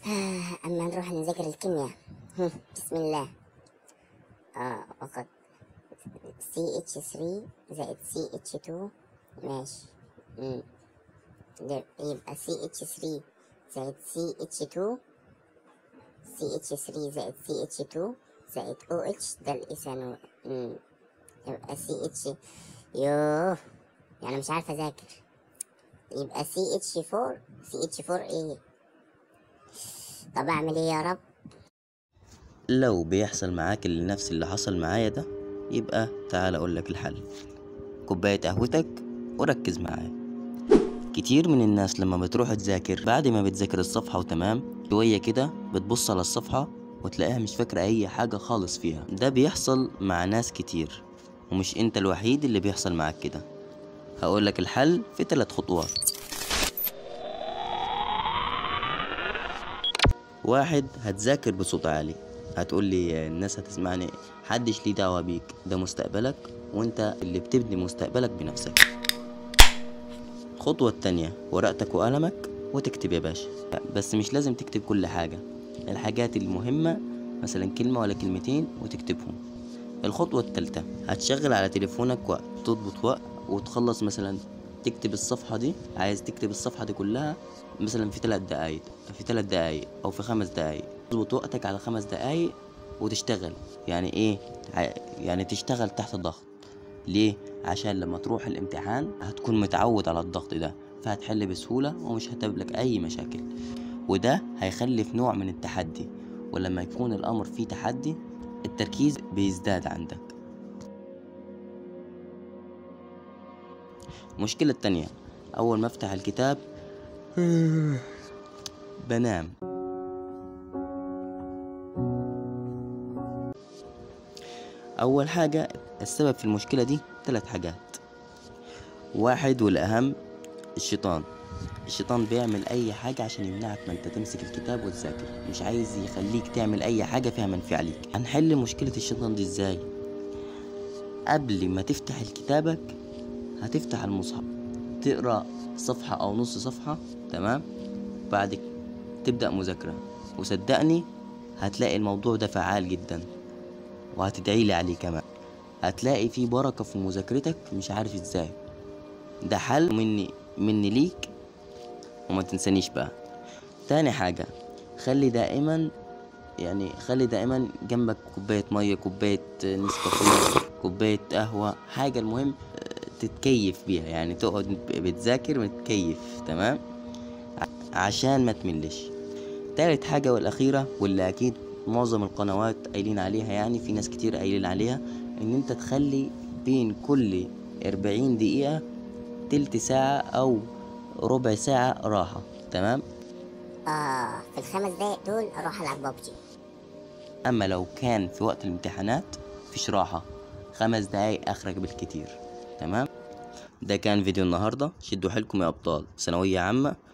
أما نروح نذاكر الكيمياء هم، بسم الله اه وقد CH3 زائد CH2 ماشي مم. ده يبقى CH3 زائد CH2 CH3 زائد CH2 زائد OH ده الإيثانول مم. يبقى CH يوه يعني مش عارفة أذاكر يبقى CH4 CH4 إيه طب أعمل إيه يا رب لو بيحصل معاك اللي نفس اللي حصل معايا ده يبقى تعال اقولك الحل كوباية قهوتك وركز معايا كتير من الناس لما بتروح تذاكر بعد ما بتذاكر الصفحة وتمام شوية كده بتبص على الصفحة وتلاقيها مش فاكرة أي حاجة خالص فيها ده بيحصل مع ناس كتير ومش انت الوحيد اللي بيحصل معاك كده هقولك الحل في ثلاث خطوات واحد هتذاكر بصوت عالي هتقول لي الناس هتسمعني حدش ليه دعوة بيك ده مستقبلك وانت اللي بتبني مستقبلك بنفسك الخطوة التانية ورقتك وقلمك وتكتب يا باشا بس مش لازم تكتب كل حاجة الحاجات المهمة مثلا كلمة ولا كلمتين وتكتبهم الخطوة التالتة هتشغل على تليفونك وقت تضبط وقت وتخلص مثلا تكتب الصفحة دي عايز تكتب الصفحة دي كلها مثلا في ثلاث دقايق في ثلاث دقايق أو في خمس دقايق تظبط وقتك على خمس دقايق وتشتغل يعني ايه ع- يعني تشتغل تحت ضغط ليه عشان لما تروح الامتحان هتكون متعود على الضغط ده فهتحل بسهولة ومش هتقابلك أي مشاكل وده هيخلي في نوع من التحدي ولما يكون الأمر فيه تحدي التركيز بيزداد عندك المشكلة التانية أول ما أفتح الكتاب بنام أول حاجة السبب في المشكلة دي ثلاث حاجات واحد والأهم الشيطان الشيطان بيعمل أي حاجة عشان يمنعك ما أنت تمسك الكتاب وتذاكر مش عايز يخليك تعمل أي حاجة فيها منفعة عليك هنحل مشكلة الشيطان دي إزاي قبل ما تفتح كتابك هتفتح المصحف تقرأ صفحة أو نص صفحة تمام بعد ك- تبدأ مذاكرة وصدقني هتلاقي الموضوع ده فعال جدا وهتدعي لي عليه كمان هتلاقي في بركة في مذاكرتك مش عارف ازاي ده حل مني مني ليك وما تنسانيش بقى تاني حاجة خلي دائما يعني خلي دائما جنبك كوباية مية كوباية نسكافيه كوباية قهوة حاجة المهم آه، تتكيف بيها يعني تقعد بتذاكر وتتكيف تمام ع- عشان ما تملش تالت حاجة والأخيرة واللي أكيد معظم القنوات قايلين عليها يعني في ناس كتير قايلين عليها إن أنت تخلي بين كل أربعين دقيقة تلت ساعة أو ربع ساعة راحة تمام آه في الخمس دقايق دول أروح ألعب ببجي أما لو كان في وقت الامتحانات فيش راحة خمس دقايق آخرك بالكتير تمام ده كان فيديو النهاردة شدوا حيلكم يا أبطال ثانوية عامة